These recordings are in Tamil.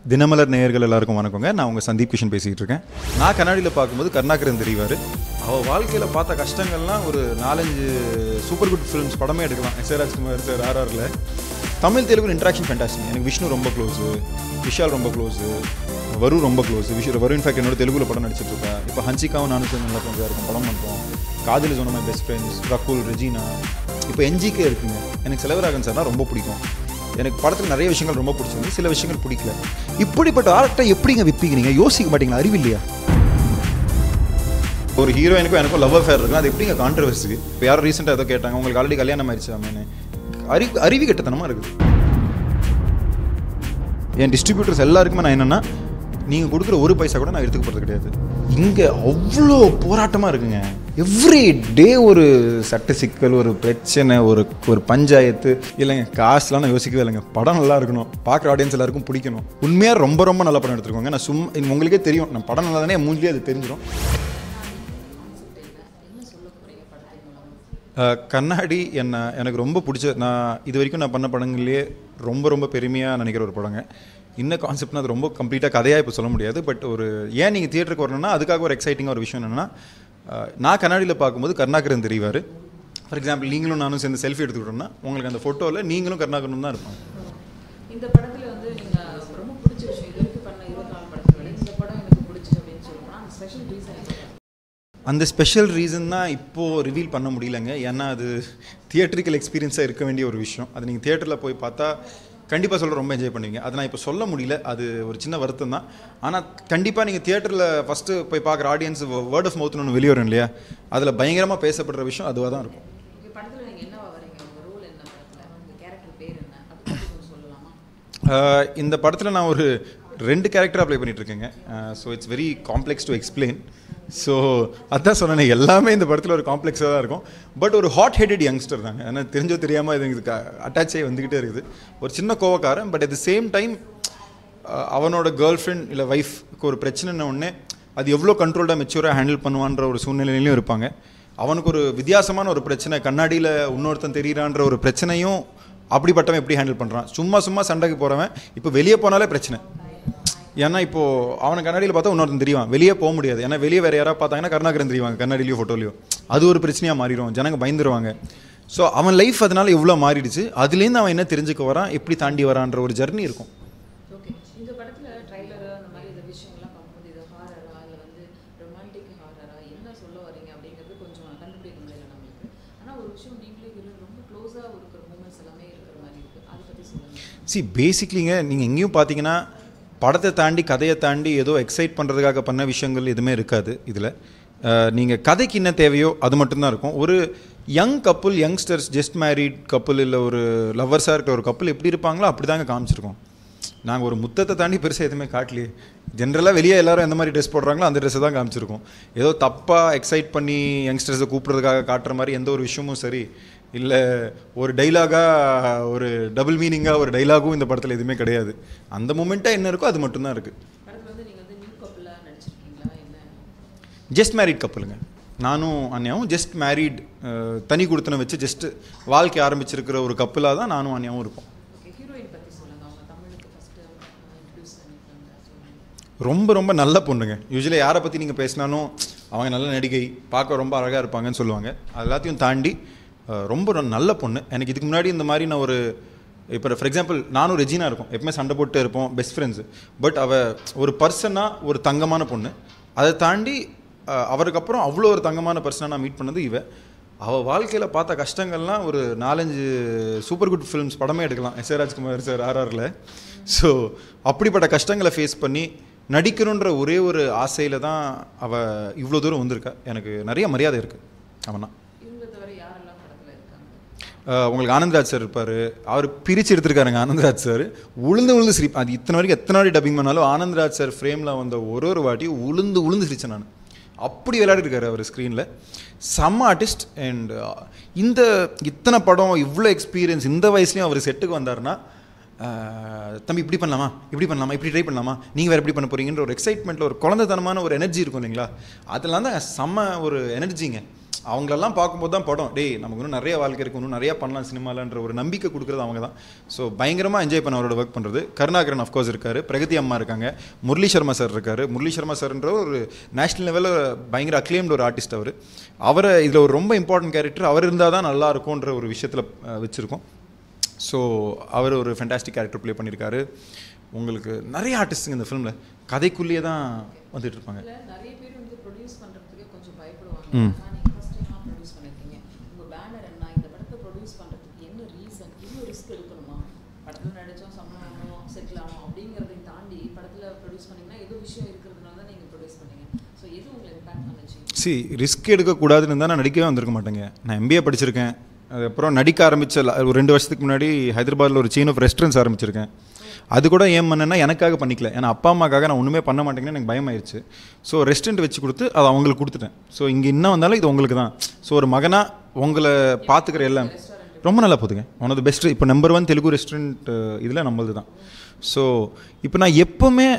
தினமலர் நேயர்கள் எல்லாருக்கும் வணக்கங்க நான் உங்கள் சந்தீப் கிஷன் பேசிகிட்டு இருக்கேன் நான் கண்ணாடியில் பார்க்கும்போது கருணாகரன் தெரிவார் அவள் வாழ்க்கையில் பார்த்த கஷ்டங்கள்லாம் ஒரு நாலஞ்சு சூப்பர் குட் ஃபிலிம்ஸ் படமே எடுக்கலாம் எஸ் ஏ ராஜ்குமார் சார் ஆர்ஆரில் தமிழ் தெலுங்கு இன்ட்ராக்ஷன் ஃபேண்டாஸ்டிக் எனக்கு விஷ்ணு ரொம்ப க்ளோஸு விஷால் ரொம்ப க்ளோஸு வரு ரொம்ப க்ளோஸ் விஷ் வரு இன்ஃபேக்ட் என்னோட தெலுங்குல படம் நடிச்சிட்டு இருக்கா இப்போ ஹன்சிகாவும் நானும் சேர்ந்து நல்லா கொஞ்சம் இருக்கும் படம் பண்ணுறோம் காதலி சொன்ன my best friends Rakul Regina இப்போ என்ஜிகே இருக்குங்க எனக்கு செலவராகன் சார்னா ரொம்ப பிடிக்கும் எனக்கு படத்தில் நிறைய விஷயங்கள் ரொம்ப பிடிச்சிருந்து சில விஷயங்கள் பிடிக்கல இப்படிப்பட்ட ஆர்ட்டை எப்படிங்க விற்பீங்க நீங்கள் யோசிக்க மாட்டீங்களா அறிவில்லையா ஒரு ஹீரோயினுக்கும் எனக்கும் லவ் அஃபேர் இருக்கு அது எப்படிங்க கான்ட்ரவர்சி இப்போ யாரும் ரீசெண்டாக ஏதோ கேட்டாங்க உங்களுக்கு ஆல்ரெடி கல்யாணம் ஆயிடுச்சு அம்மேனு அறி அறிவி கட்டத்தனமாக இருக்குது என் டிஸ்ட்ரிபியூட்டர்ஸ் எல்லாருக்குமே நான் என்னென்னா நீங்கள் கொடுக்குற ஒரு பைசா கூட நான் எடுத்துக்க போகிறது கிடையாது இங்கே அவ்வளோ போராட்டமாக இருக்குங்க எவ்ரி டே ஒரு சட்ட சிக்கல் ஒரு பிரச்சனை ஒரு ஒரு பஞ்சாயத்து இல்லைங்க காசுலாம் நான் யோசிக்கவே இல்லைங்க படம் நல்லா இருக்கணும் பார்க்குற ஆடியன்ஸ் எல்லாருக்கும் பிடிக்கணும் உண்மையாக ரொம்ப ரொம்ப நல்ல படம் எடுத்துருக்கோங்க நான் சும்மா உங்களுக்கே தெரியும் நான் படம் நல்லா தானே மூஞ்சிலே அது தெரிஞ்சிடும் அஹ் கண்ணாடி என்ன எனக்கு ரொம்ப பிடிச்ச நான் இது வரைக்கும் நான் பண்ண படங்கள்லேயே ரொம்ப ரொம்ப பெருமையாக நினைக்கிற ஒரு படங்க இன்னும் கான்செப்ட்னா அது ரொம்ப கம்ப்ளீட்டாக கதையாக இப்போ சொல்ல முடியாது பட் ஒரு ஏன் நீங்கள் தியேட்டருக்கு வரணும்னா அதுக்காக ஒரு எக்ஸைட்டிங்காக ஒரு விஷயம் என்னென்னா அஹ் நான் கண்ணாடியில் பார்க்கும்போது கருணாகரன் தெரிவார் ஃபார் எக்ஸாம்பிள் நீங்களும் நானும் சேர்ந்து செல்ஃபி எடுத்துக்கிட்டோம்னா உங்களுக்கு அந்த ஃபோட்டோவில் நீங்களும் கருணாகரனும் தான் இருப்பாங்க இந்த படத்துல வந்து நீங்க ரொம்ப பிடிச்ச விஷயம் இது வரைக்கும் பண்ண இருபத்தி நாலு படத்துல விட இந்த படம் எனக்கு பிடிச்சது அப்படின்னு சொல்லணும்னா அந்த ஸ்பெஷல் ரீசன் அந்த ஸ்பெஷல் ரீசன் தான் இப்போது ரிவீல் பண்ண முடியலங்க ஏன்னா அது தியேட்டரிக்கல் எக்ஸ்பீரியன்ஸாக இருக்க வேண்டிய ஒரு விஷயம் அது நீங்கள் தியேட்டரில் போய் பார்த்தா கண்டிப்பாக சொல்ல ரொம்ப என்ஜாய் பண்ணுவீங்க அதை நான் இப்போ சொல்ல முடியல அது ஒரு சின்ன வருத்தம் தான் ஆனால் கண்டிப்பாக நீங்கள் தியேட்டரில் ஃபஸ்ட்டு போய் பார்க்குற ஆடியன்ஸ் வேர்ட் ஆஃப் மவுத்னு ஒன்று வெளியே வரும் இல்லையா அதில் பயங்கரமாக பேசப்படுற விஷயம் அதுவாக தான் இருக்கும் இந்த படத்துல நீங்க என்னவா வரீங்க உங்க ரோல் என்ன படத்துல உங்க கேரக்டர் பேர் என்ன அது பத்தி கொஞ்சம் சொல்லலாமா ஆஹ் இந்த படத்தில் நான் ஒரு ரெண்டு கேரக்டர் அப்ளை பண்ணிட்டு இருக்கேங்க so it's very complex to explain so அதான் சொன்னேன் எல்லாமே இந்த படத்தில் ஒரு காம்ப்ளெக்ஸாக தான் இருக்கும் பட் ஒரு ஹாட் ஹெடட் யங்ஸ்டர் தாங்க ஏன்னா தெரிஞ்சோ தெரியாமல் இது இதுக்கு அட்டாச் ஆகி வந்துக்கிட்டே இருக்குது ஒரு சின்ன கோவக்காரன் but at the same time அவனோட கேர்ள் ஃப்ரெண்ட் இல்லை ஒய்ஃப்க்கு ஒரு பிரச்சனைன உடனே அது எவ்வளோ கண்ட்ரோல்டாக மெச்சூராக ஹேண்டில் பண்ணுவான்ற ஒரு சூழ்நிலையிலையும் இருப்பாங்க அவனுக்கு ஒரு வித்தியாசமான ஒரு பிரச்சனை கண்ணாடியில் இன்னொருத்தன் தெரியுறான்ற ஒரு பிரச்சனையும் அப்படிப்பட்டவன் எப்படி ஹேண்டில் பண்ணுறான் சும்மா சும்மா சண்டைக்கு போகிறவன் இப்போ வெளியே போனாலே பிரச்சனை ஏன்னா இப்போ அவனை கண்ணாடியில் பார்த்தா இன்னொருத்தன் தெரியும் வெளியே போக முடியாது ஏன்னா வெளியே வேறு யாராவது பார்த்தாங்கன்னா கருணாகரன் தெரிவாங்க கண்ணாடிலையோ ஃபோட்டோலையோ அது ஒரு பிரச்சனையாக மாறிடும் ஜனங்க பயந்துருவாங்க ஸோ அவன் லைஃப் அதனால எவ்வளோ மாறிடுச்சு அதுலேருந்து அவன் என்ன தெரிஞ்சுக்க வரான் எப்படி தாண்டி வரான்ற ஒரு ஜர்னி இருக்கும் ஓகே இந்த படத்துல ட்ரைலர் அந்த மாதிரி இந்த விஷயங்கள்லாம் பார்க்கும்போது இது ஹாரரா இல்லை வந்து ரொமான்டிக் ஹாரரா என்ன சொல்ல வரீங்க அப்படிங்கிறது கொஞ்சம் கண்டுபிடிக்க முடியல நம்மளுக்கு ஆனா ஒரு விஷயம் நீங்களே ஹீரோயின் ரொம்ப க்ளோஸா இருக்கிற மூமெண்ட்ஸ் எல்லாமே இருக்கிற மாதிரி இருக்கு அதை பத்தி சொல்லுங்க சி பேசிக்லிங்க நீங்கள் எங்கேயும் பார்த்தீங்கன்னா படத்தை தாண்டி கதையை தாண்டி ஏதோ எக்ஸைட் பண்ணுறதுக்காக பண்ண விஷயங்கள் எதுவுமே இருக்காது இதில் நீங்கள் கதைக்கு என்ன தேவையோ அது மட்டும்தான் இருக்கும் ஒரு young couple youngsters just married couple இல்லை ஒரு லவ்வர்ஸாக இருக்கிற ஒரு கப்புள் எப்படி இருப்பாங்களோ அப்படி தாங்க காமிச்சிருக்கோம் நாங்கள் ஒரு முத்தத்தை தாண்டி பெருசாக எதுவுமே காட்டலையே ஜென்ரலாக வெளியே எல்லாரும் எந்த மாதிரி ட்ரெஸ் போடுறாங்களோ அந்த ட்ரெஸ்ஸை தான் காமிச்சிருக்கோம் ஏதோ தப்பாக எக்ஸைட் பண்ணி யங்ஸ்டர்ஸை கூப்பிட்றதுக்காக காட்டுற மாதிரி எந்த ஒரு விஷயமும் சரி இல்லை ஒரு டைலாகாக ஒரு டபுள் மீனிங்காக ஒரு டைலாகும் இந்த படத்தில் எதுவுமே கிடையாது அந்த மூமெண்ட்டாக என்ன இருக்கோ அது மட்டும்தான் இருக்குது படத்துல வந்து நீங்க வந்து நியூ கப்பிளா நடிச்சிருக்கீங்களா என்ன ஜஸ்ட் மேரிட் கப்பலுங்க நானும் அண்ணியாவும் ஜஸ்ட் மேரிட் தனி கொடுத்தனை வச்சு ஜஸ்ட் வாழ்க்கை ஆரம்பிச்சிருக்கிற ஒரு கப்பலாக தான் நானும் அண்ணியாவும் இருப்போம் ஓகே ஹீரோயின் பத்தி சொல்லுங்க அவங்க தமிழுக்கு ஃபர்ஸ்ட் இன்ட்ரடியூஸ் பண்ணிருக்காங்க சொல்லுங்க ரொம்ப ரொம்ப நல்ல பொண்ணுங்க யூஸ்வலி யாரை பற்றி நீங்கள் பேசினாலும் அவங்க நல்ல நடிகை பார்க்க ரொம்ப அழகாக இருப்பாங்கன்னு சொல்லுவாங்க அது எல்லாத்தையும் தாண்டி அஹ், ரொம்ப ஒரு நல்ல பொண்ணு எனக்கு இதுக்கு முன்னாடி இந்த மாதிரி நான் ஒரு இப்போ ஃபார் எக்ஸாம்பிள் நானும் ரெஜினா இருக்கும் எப்பவுமே சண்டை போட்டு இருப்போம் பெஸ்ட் ஃப்ரெண்ட்ஸு பட் அவ ஒரு பர்சனாக ஒரு தங்கமான பொண்ணு அதை தாண்டி அஹ், அவருக்கு அப்புறம் அவ்வளோ ஒரு தங்கமான பர்சனாக நான் மீட் பண்ணது இவ அவள் வாழ்க்கையில் பார்த்த கஷ்டங்கள்லாம் ஒரு நாலஞ்சு சூப்பர் குட் ஃபிலிம்ஸ் படமே எடுக்கலாம் எஸ் ஏ ராஜ்குமார் சார் ஆர்ஆரில் ஸோ அப்படிப்பட்ட கஷ்டங்களை ஃபேஸ் பண்ணி நடிக்கணுன்ற ஒரே ஒரு ஆசையில் தான் அவள் இவ்வளோ தூரம் வந்திருக்கா எனக்கு நிறைய மரியாதை இருக்குது அவனா இவங்க தவிர யாரெல்லாம் படத்துல இருக்காங்க அஹ் உங்களுக்கு ஆனந்த்ராஜ் சார் இருப்பார் அவர் பிரித்து எடுத்திருக்காருங்க ஆனந்த்ராஜ் சார் உளுந்து உளுந்து சிரிப்பு அது இத்தனை வரைக்கும் எத்தனை வாட்டி டப்பிங் பண்ணாலும் ஆனந்த்ராஜ் சார் ஃப்ரேமில் வந்த ஒரு ஒரு வாட்டி உளுந்து உளுந்து சிரிச்சேன் நான் அப்படி விளையாடிருக்காரு அவர் ஸ்க்ரீனில் செம்ம ஆர்டிஸ்ட் அண்ட் இந்த இத்தனை படம் இவ்வளோ எக்ஸ்பீரியன்ஸ் இந்த வயசுலையும் அவர் செட்டுக்கு வந்தாருன்னா அஹ், தம்பி இப்படி பண்ணலாமா இப்படி பண்ணலாமா இப்படி ட்ரை பண்ணலாமா நீங்கள் வேறு எப்படி பண்ண போறீங்கன்ற ஒரு எக்ஸைட்மெண்ட்டில் ஒரு குழந்தைத்தனமான ஒரு எனர்ஜி இருக்கும் இல்லைங்களா அதெல்லாம் தான் செம்ம ஒரு எனர்ஜிங்க அவங்களெல்லாம் பார்க்கும்போது தான் படம் டேய் நமக்கு இன்னும் நிறைய வாழ்க்கை இருக்கு இன்னும் நிறைய பண்ணலாம் சினிமாலன்ற ஒரு நம்பிக்கை கொடுக்குறது அவங்க தான் ஸோ பயங்கரமாக என்ஜாய் பண்ண அவரோட ஒர்க் பண்ணுறது கருணாகரன் அஃப்கோர்ஸ் இருக்காரு பிரகதி அம்மா இருக்காங்க முரளி சர்மா சார் இருக்காரு முரளி சர்மா சார்ன்ற ஒரு நேஷனல் லெவலில் பயங்கர அக்ளைம்டு ஒரு ஆர்டிஸ்ட் அவர் அவரை இதில் ஒரு ரொம்ப இம்பார்ட்டன்ட் கேரக்டர் அவர் இருந்தால் தான் நல்லா இருக்கும்ன்ற ஒரு விஷயத்தில் வச்சுருக்கோம் ஸோ அவர் ஒரு ஃபென்டாஸ்டிக் கேரக்டர் ப்ளே பண்ணியிருக்காரு உங்களுக்கு நிறைய ஆர்டிஸ்ட்டுங்க இந்த ஃபிலிமில் கதைக்குள்ளேயே தான் வந்துட்டு இருப்பாங்க இதுல நிறைய பேர் வந்து ப்ரொடியூஸ் பண்றதுக்கு கொஞ்சம் பயப்படுவாங்க ம். ஆனா நீங்க ஃபர்ஸ்ட் டைமா ப்ரொடியூஸ் பண்ணிருக்கீங்க உங்க பேனர் என்ன இந்த படத்தை ப்ரொடியூஸ் பண்றதுக்கு என்ன ரீசன் இவ்வளவு ரிஸ்க் எடுக்கணுமா படத்துல நடிச்சோம் சம்பளம் வாங்கணும் செட்டில் ஆகணும் அப்படிங்கறதை தாண்டி படத்துல ப்ரொடியூஸ் பண்ணீங்கன்னா ஏதோ விஷயம் இருக்கிறதுனால தான் நீங்க ப்ரொடியூஸ் பண்ணீங்க ஸோ எது உங்களை இம்பாக்ட் பண்ணுச்சு சி ரிஸ்க் எடுக்கக்கூடாதுன்னு தான் நான் நடிக்கவே வந்திருக்க மாட்டேங்க நான் எம்பிஏ படிச்சிருக்கேன் அதுக்கப்புறம் நடிக்க ஆரம்பிச்ச ல- ஒரு ரெண்டு வருஷத்துக்கு முன்னாடி ஹைதராபாத்தில் ஒரு செயின் ஆஃப் ரெஸ்டாரண்ட்ஸ் ஆரம்பிச்சிருக்கேன் அது கூட ஏன் பண்ணேன்னா எனக்காக பண்ணிக்கல ஏன்னா அப்பா அம்மாக்காக நான் ஒன்றுமே பண்ண மாட்டேங்கன்னு எனக்கு பயமாயிருச்சு ஸோ ரெஸ்டாரண்ட் வச்சு கொடுத்து அதை அவங்களுக்கு கொடுத்துட்டேன் ஸோ இங்கே இன்னும் வந்தாலும் இது உங்களுக்கு தான் ஸோ ஒரு மகனாக உங்களை பார்த்துக்கிற எல்லாம் ரொம்ப நல்லா போகுதுங்க ஒன் ஆஃப் த பெஸ்ட் இப்போ நம்பர் ஒன் தெலுங்கு ரெஸ்டாரண்ட் இதில் நம்மளது தான் ஸோ இப்போ நான் எப்போவுமே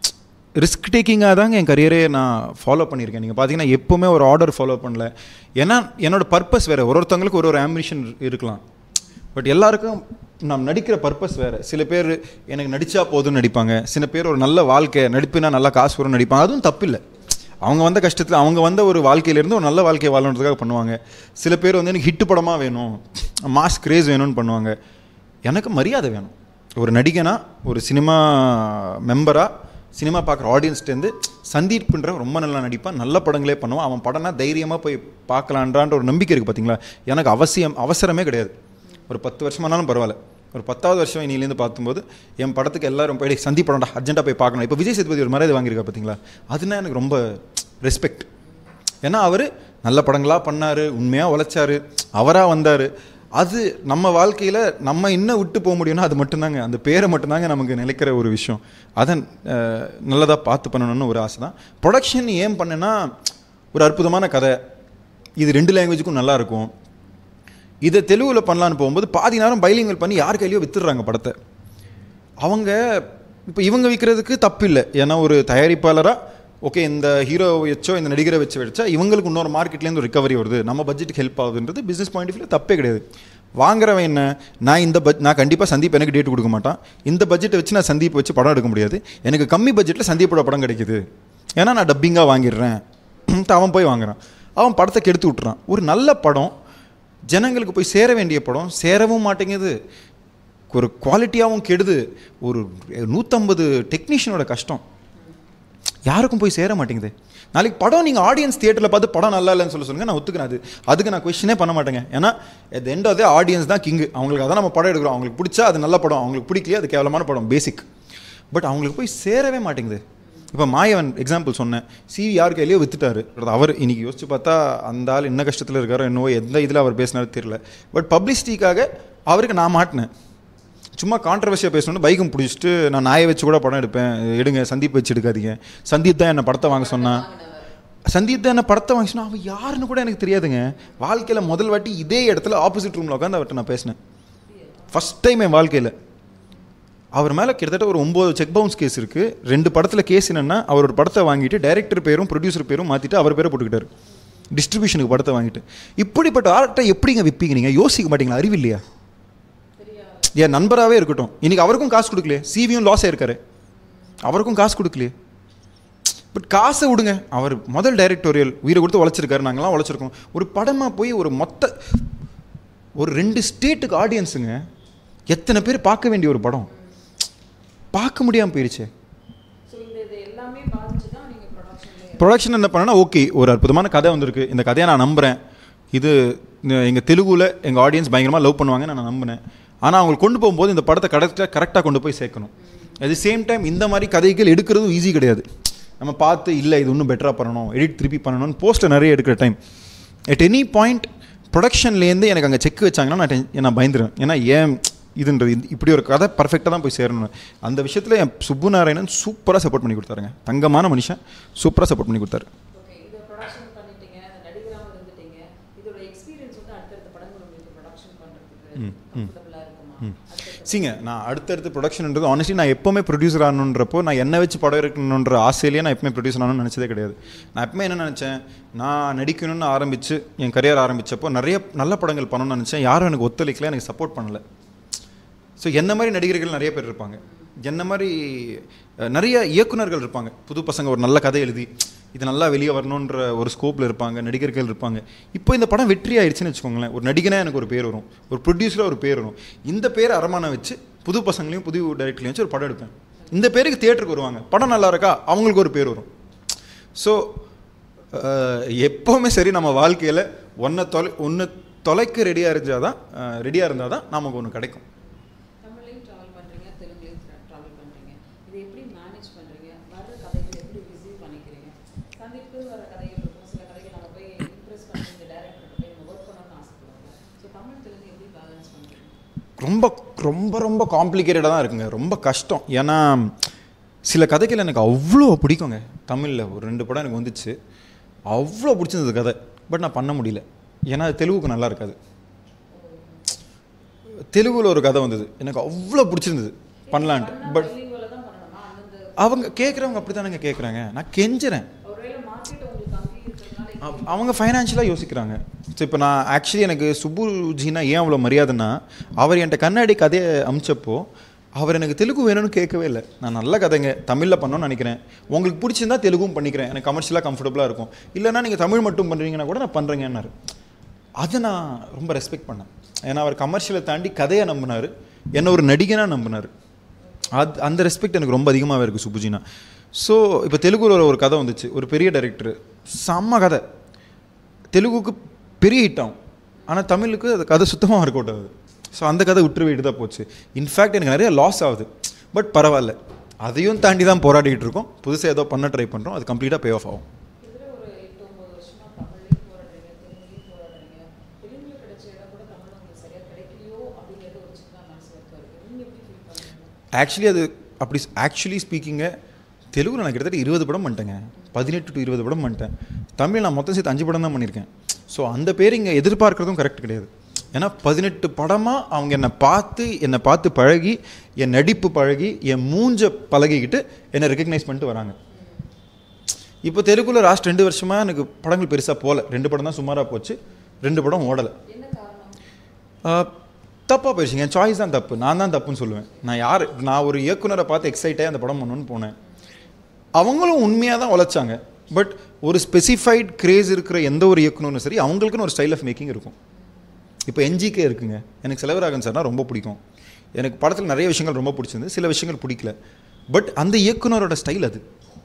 ரிஸ்க் டேக்கிங்காக தாங்க என் கரியரே நான் ஃபாலோ பண்ணியிருக்கேன் நீங்கள் பார்த்தீங்கன்னா எப்போவுமே ஒரு ஆர்டர் ஃபாலோ பண்ணல ஏன்னா என்னோட பர்பஸ் வேறு ஒரு ஒருத்தவங்களுக்கு ஒரு ஒரு ஆம்பிஷன் இருக்கலாம் பட் எல்லாருக்கும் நாம் நடிக்கிற பர்பஸ் வேறு சில பேர் எனக்கு நடித்தா போதும்னு நடிப்பாங்க சில பேர் ஒரு நல்ல வாழ்க்கை நடிப்புனா நல்லா காசு வரும்னு நடிப்பாங்க அதுவும் தப்பில்லை அவங்க வந்த கஷ்டத்தில் அவங்க வந்த ஒரு வாழ்க்கையிலேருந்து ஒரு நல்ல வாழ்க்கையை வாழணுன்றதுக்காக பண்ணுவாங்க சில பேர் வந்து எனக்கு ஹிட்டு படமாக வேணும் மாஸ் கிரேஸ் வேணும்னு பண்ணுவாங்க எனக்கு மரியாதை வேணும் ஒரு நடிகனா ஒரு சினிமா மெம்பராக சினிமா பார்க்குற ஆடியன்ஸ்டேருந்து சந்தீப்ன்ற ரொம்ப நல்லா நடிப்பான் நல்ல படங்களே பண்ணுவான் அவன் படம்னா தைரியமாக போய் பார்க்கலான்றான்ற ஒரு நம்பிக்கை இருக்குது பார்த்தீங்களா எனக்கு அவசியம் அவசரமே கிடையாது ஒரு பத்து வருஷமானாலும் பரவாயில்ல ஒரு பத்தாவது வருஷம் இனிலேருந்து பார்க்கும்போது என் படத்துக்கு எல்லாரும் போய் "டேய், சந்தீப் படம்டா அர்ஜென்ட்டாக போய் பார்க்கணும் இப்போ விஜய் சேதுபதி ஒரு மரியாதை வாங்கியிருக்கா பார்த்தீங்களா அதுனா எனக்கு ரொம்ப ரெஸ்பெக்ட் ஏன்னா அவர் நல்ல படங்களாக பண்ணார் உண்மையாக உழைச்சாரு அவராக வந்தார் அது நம்ம வாழ்க்கையில் நம்ம என்ன விட்டு போக முடியும்னா அது மட்டும்தாங்க அந்த பேரை மட்டும்தாங்க நமக்கு நிலைக்கிற ஒரு விஷயம் அதை நல்லதாக பார்த்து பண்ணணும்னு ஒரு ஆசை தான் ப்ரொடக்ஷன் ஏன் பண்ணேன்னா ஒரு அற்புதமான கதை இது ரெண்டு லாங்குவேஜுக்கும் நல்லா இருக்கும் இதை தெலுங்குல பண்ணலான்னு போகும்போது பாதி நேரம் பைலிங்கல் பண்ணி யார் கையிலையோ வித்துடுறாங்க படத்தை அவங்க இப்போ இவங்க விற்கிறதுக்கு தப்பு இல்லை ஏன்னா ஒரு தயாரிப்பாளராக ஓகே இந்த ஹீரோ வச்சோ இந்த நடிகரை வச்சு வச்சா இவங்களுக்கு இன்னொரு மார்க்கெட்லேருந்து ரிகவரி வருது நம்ம பட்ஜெட்டுக்கு ஹெல்ப் ஆகுதுன்றது பிஸ்னஸ் பாயிண்ட் ஆஃப் தப்பே கிடையாது வாங்குறவன் என்ன நான் இந்த பட் நான் கண்டிப்பாக சந்தீப் எனக்கு டேட் கொடுக்க மாட்டான் இந்த பட்ஜெட்டை வச்சு நான் சந்தீப் வச்சு படம் எடுக்க முடியாது எனக்கு கம்மி பட்ஜெட்டில் சந்தீப்போட படம் கிடைக்குது ஏன்னா நான் டப்பிங்காக வாங்கிடுறேன் அவன் போய் வாங்குறான் அவன் படத்தை கெடுத்து விட்டுறான் ஒரு நல்ல படம் ஜனங்களுக்கு போய் சேர வேண்டிய படம் சேரவும் மாட்டேங்குது ஒரு குவாலிட்டியாகவும் கெடுது ஒரு நூற்றம்பது டெக்னீஷியனோட கஷ்டம் யாருக்கும் போய் சேர மாட்டேங்குது நாளைக்கு படம் நீங்கள் ஆடியன்ஸ் தியேட்டரில் பார்த்து படம் நல்லா இல்லைன்னு சொல்ல சொல்லுங்கள் நான் ஒத்துக்கிறேன் அது அதுக்கு நான் கொஷினே பண்ண மாட்டேங்க ஏன்னா at the end of the audience தான் கிங்கு அவங்களுக்கு அதான் நம்ம படம் எடுக்கிறோம் அவங்களுக்கு பிடிச்சா அது நல்ல படம் அவங்களுக்கு பிடிக்கலையே அது கேவலமான படம் பேசிக் பட் அவங்களுக்கு போய் சேரவே மாட்டேங்குது இப்போ மாயவன் எக்ஸாம்பிள் சொன்னேன் சிவி யார் கையிலையோ வித்துட்டாரு அவர் இன்னைக்கு யோசிச்சு பார்த்தா அந்த ஆள் என்ன கஷ்டத்தில் இருக்காரோ என்னவோ எந்த இதில் அவர் பேசினாரு தெரியல பட் பப்ளிசிட்டிக்காக அவருக்கு நான் மாட்டினேன் சும்மா கான்ட்ரவர்சியாக பேசணும்னு பைக்கும் பிடிச்சிட்டு நான் நாயை வச்சு கூட படம் எடுப்பேன் எடுங்க சந்தீப் வச்சு எடுக்காதீங்க சந்தீப் தான் என்ன படத்தை வாங்க சொன்னான் சந்தீப் தான் என்ன படத்தை வாங்க சொன்னா அவன் யாருன்னு கூட எனக்கு தெரியாதுங்க வாழ்க்கையில் முதல் வாட்டி இதே இடத்துல ஆப்போசிட் ரூமில் உட்காந்து அவர்கிட்ட நான் பேசினேன் ஃபஸ்ட் டைம் என் வாழ்க்கையில் அவர் மேலே கிட்டத்தட்ட ஒரு ஒம்பது செக் பவுன்ஸ் கேஸ் இருக்குது ரெண்டு படத்தில் கேஸ் என்னென்னா அவர் ஒரு படத்தை வாங்கிட்டு டைரக்டர் பேரும் ப்ரொடியூசர் பேரும் மாற்றிட்டு அவர் பேரை போட்டுக்கிட்டாரு டிஸ்ட்ரிபியூஷனுக்கு படத்தை வாங்கிட்டு இப்படிப்பட்ட ஆர்ட்டை எப்படிங்க விற்பீங்க நீங்கள் யோசிக்க மாட்டீங்களா அறிவில்லையா என் நண்பராகவே இருக்கட்டும் இன்னைக்கு அவருக்கும் காசு கொடுக்கலையே சிவியும் லாஸ் ஆயிருக்காரு அவருக்கும் காசு கொடுக்கலையே பட் காசை விடுங்க அவர் முதல் டைரக்டோரியல் உயிரை கொடுத்து உழைச்சிருக்காரு நாங்களாம் உழைச்சிருக்கோம் ஒரு படமாக போய் ஒரு மொத்த ஒரு ரெண்டு ஸ்டேட்டுக்கு ஆடியன்ஸுங்க எத்தனை பேர் பார்க்க வேண்டிய ஒரு படம் பார்க்க முடியாமல் போயிருச்சே ஸோ இந்த இது எல்லாமே பாதிச்சு தான் நீங்க ப்ரொடக்ஷன்ல ப்ரொடக்ஷன் என்ன பண்ணனா ஓகே ஒரு அற்புதமான கதை வந்திருக்கு இந்த கதையை நான் நம்புகிறேன் இது எங்கள் தெலுங்குல எங்கள் ஆடியன்ஸ் பயங்கரமாக லவ் பண்ணுவாங்க நான் நம்பினேன் ஆனால் அவங்களுக்கு கொண்டு போகும்போது இந்த படத்தை கரெக்டாக கரெக்டாக கொண்டு போய் சேர்க்கணும் அட் தி சேம் டைம் இந்த மாதிரி கதைகள் எடுக்கிறதும் ஈஸி கிடையாது நம்ம பார்த்து இல்லை இது இன்னும் பெட்டராக பண்ணணும் எடிட் திருப்பி பண்ணணும்னு போஸ்ட்டை நிறைய எடுக்கிற டைம் அட் எனி பாயிண்ட் ப்ரொடக்ஷன்லேருந்து எனக்கு அங்கே செக் வச்சாங்கன்னா நான் டென் நான் பயந்துருவேன் ஏன்னா ஏன் இதுன்றது இந்த- இப்படி ஒரு கதை பர்ஃபெக்டாக தான் போய் சேரணும் அந்த விஷயத்தில் என் சுப்பு நாராயணன் சூப்பராக சப்போர்ட் பண்ணி கொடுத்தாருங்க தங்கமான மனுஷன் சூப்பராக சப்போர்ட் பண்ணி கொடுத்தாரு ஓகே இதை ப்ரொடக்ஷன் பண்ணிட்டீங்க அந்த நடிகராகவும் இருந்துட்டீங்க இதோட எக்ஸ்பீரியன்ஸ் வந்து அடுத்தடுத்த படங்கள் உங்களுக்கு ப்ரொடக்ஷன் பண்ணுறதுக்கு ம், ம். கம்ஃபர்டபுளாக இருக்குமா ம். அடுத்தடுத்த சிங்க நான் அடுத்தடுத்து ப்ரொடக்ஷன்ன்றது ஆனஸ்ட்லி நான் எப்போவுமே ப்ரொடியூசர் ஆகணுன்றப்போ நான் என்ன வச்சு படம் எடுக்கணுன்ற ஆசையிலேயே நான் எப்பவுமே ப்ரொடியூசர் ஆகணும்னு நினச்சதே கிடையாது நான் எப்பவுமே என்ன நினச்சேன் நான் நடிக்கணும்னு ஆரம்பித்து என் கரியர் ஆரம்பித்தப்போ நிறைய நல்ல படங்கள் பண்ணணும்னு நினச்சேன் யாரும் எனக்கு ஒத்துழைக்கல எனக்கு சப்போர்ட் பண்ணல ஸோ என்ன மாதிரி நடிகர்கள் நிறைய பேர் இருப்பாங்க என்ன மாதிரி அஹ், நிறைய இயக்குனர்கள் இருப்பாங்க புது பசங்க ஒரு நல்ல கதை எழுதி இது நல்லா வெளியே வரணுன்ற ஒரு ஸ்கோப்பில் இருப்பாங்க நடிகர்கள் இருப்பாங்க இப்போ இந்த படம் வெற்றி ஆயிடுச்சுன்னு வச்சுக்கோங்களேன் ஒரு நடிகனா எனக்கு ஒரு பேர் வரும் ஒரு ப்ரொடியூசராக ஒரு பேர் வரும் இந்த பேர் அரமானம் வச்சு புது பசங்களையும் புது டைரக்டர்லையும் வச்சு ஒரு படம் எடுப்பேன் இந்த பேருக்கு தியேட்டருக்கு வருவாங்க படம் நல்லா இருக்கா அவங்களுக்கு ஒரு பேர் வரும் ஸோ எப்போவுமே சரி நம்ம வாழ்க்கையில் ஒன்றை தொலை ஒன்று தொலைக்க ரெடியாக இருந்தால் தான் ரெடியாக இருந்தால் தான் நமக்கு ஒன்று கிடைக்கும் தமிழ்லையும் ட்ராவல் பண்ணுறீங்க தெலுங்குலையும் ட்ராவல் பண்ணுறீங்க இதை எப்படி மேனேஜ் பண்ணுறீங்க வர்ற கதைகளை எப்படி ரிசீவ் பண்ணிக்கிறீங்க சந்திப்பு வர கதைகள் இருக்கும் சில கதைகள் நம்ம போய் இம்ப்ரெஸ் பண்ணி இந்த டேரக்டர்கிட்ட போய் நம்ம ஒர்க் பண்ணணும்னு ஆசைப்படுவாங்க ஸோ தமிழ் தெலுங்கு எப்படி பேலன்ஸ் பண்ணுறீங்க ரொம்ப ரொம்ப ரொம்ப காம்ப்ளிகேட்டடாக தான் இருக்குங்க ரொம்ப கஷ்டம் ஏன்னா சில கதைகள் எனக்கு அவ்வளோ பிடிக்குங்க தமிழில் ஒரு ரெண்டு படம் எனக்கு வந்துச்சு அவ்வளோ பிடிச்சிருந்தது கதை பட் நான் பண்ண முடியல ஏன்னா அது தெலுங்குக்கு நல்லா இருக்காது தெலுங்குல ஒரு கதை வந்தது எனக்கு அவ்வளோ பிடிச்சிருந்தது பண்ணலான்ட்டு பட் தெலுங்குல தான் பண்ணணுமா அந்தந்த அவங்க கேட்குறவங்க அப்படி தானேங்க கேட்குறாங்க நான் கெஞ்சுறேன் ஒருவேளை மார்க்கெட் உங்களுக்கு அங்கேயும் இருக்கிறதுனால அவ- அவங்க ஃபைனான்ஷியலாக யோசிக்கிறாங்க ஸோ இப்போ நான் ஆக்சுவலி எனக்கு சுப்புஜினா ஏன் அவ்வளோ மரியாதைன்னா அவர் என்கிட்ட கண்ணாடி கதையை அமிச்சப்போ அவர் எனக்கு தெலுங்கு வேணும்னு கேட்கவே இல்லை நான் நல்ல கதைங்க தமிழில் பண்ணணும்னு நினைக்கிறேன் உங்களுக்கு பிடிச்சிருந்தா தெலுங்கும் பண்ணிக்கிறேன் எனக்கு கமர்ஷியலாக கம்ஃபர்டபுளாக இருக்கும் இல்லைன்னா நீங்கள் தமிழ் மட்டும் பண்ணுறீங்கன்னா கூட நான் பண்ணுறேங்கன்னாரு அதை நான் ரொம்ப ரெஸ்பெக்ட் பண்ணேன் ஏன்னா அவர் கமர்ஷியலை தாண்டி கதையை நம்பினார் என்ன ஒரு நடிகனாக நம்பினார் அது அந்த ரெஸ்பெக்ட் எனக்கு ரொம்ப அதிகமாகவே இருக்குது சுப்புஜினா ஸோ இப்போ தெலுங்குல ஒரு- ஒரு கதை வந்துச்சு ஒரு பெரிய டைரக்டர் செம்ம கதை தெலுங்குக்கு பெரிய ஹிட் ஆகும் ஆனால் தமிழுக்கு அது கதை சுத்தமாக ஒர்க் அவுட் ஆகுது ஸோ அந்த கதை விட்டு போயிட்டு தான் போச்சு இன்ஃபேக்ட் எனக்கு நிறைய லாஸ் ஆகுது பட் பரவாயில்ல அதையும் தாண்டி தான் போராடிட்டு இருக்கோம் புதுசாக ஏதோ பண்ண ட்ரை பண்ணுறோம் அது கம்ப்ளீட்டாக பே ஆஃப் ஆகும் கிட்டத்தட்ட ஒரு எட்டு ஒன்பது வருஷமா தமிழ்லையும் போராடுறீங்க தெலுங்குலையும் போராடுறீங்க தெலுங்குல கிடைச்ச இடம் கூட தமிழ்ல உங்களுக்கு சரியா கிடைக்கலையோ அப்படிங்கிறது ஒரு சின்ன மனசு வருத்தம் இருக்கு நீங்க எப்படி ஃபீல் பண்ணுறீங்க ஆக்சுவலி அது அப்படி ஆக்சுவலி ஸ்பீக்கிங்க தெலுங்குல நான் கிட்டத்தட்ட இருபது படம் பண்ணிட்டேங்க பதினெட்டு டு இருபது படம் பண்ணிட்டேன் தமிழ் நான் மொத்தம் சேர்த்து அஞ்சு படம் தான் பண்ணியிருக்கேன் ஸோ அந்த பேர் இங்கே எதிர்பார்க்கறதும் கரெக்ட் கிடையாது ஏன்னா பதினெட்டு படமாக அவங்க என்னை பார்த்து என்னை பார்த்து பழகி என் நடிப்பு பழகி என் மூஞ்ச பழகிக்கிட்டு என்னை ரெக்கக்னைஸ் பண்ணிட்டு வராங்க இப்போ தெலுங்குல லாஸ்ட் ரெண்டு வருஷமாக எனக்கு படங்கள் பெருசாக போகல ரெண்டு படம் தான் சுமாராக போச்சு ரெண்டு படம் ஓடலை என்ன காரணம் தப்பாக போயிடுச்சுங்க என் சாய்ஸ் தான் தப்பு நான் தான் தப்புன்னு சொல்லுவேன் நான் யார் நான் ஒரு இயக்குனரை பார்த்து எக்ஸைட்டாக அந்த படம் பண்ணணும்னு போனேன் அவங்களும் உண்மையாக தான் உழைச்சாங்க பட் ஒரு ஸ்பெசிஃபைட் கிரேஸ் இருக்கிற எந்த ஒரு இயக்குனரும் சரி அவங்களுக்குன்னு ஒரு ஸ்டைல் ஆஃப் மேக்கிங் இருக்கும் இப்போ என்ஜிகே இருக்குங்க எனக்கு செலவராகன் சார்னா ரொம்ப பிடிக்கும் எனக்கு படத்தில் நிறைய விஷயங்கள் ரொம்ப பிடிச்சிருந்து சில விஷயங்கள் பிடிக்கல பட் அந்த இயக்குனரோட ஸ்டைல் அது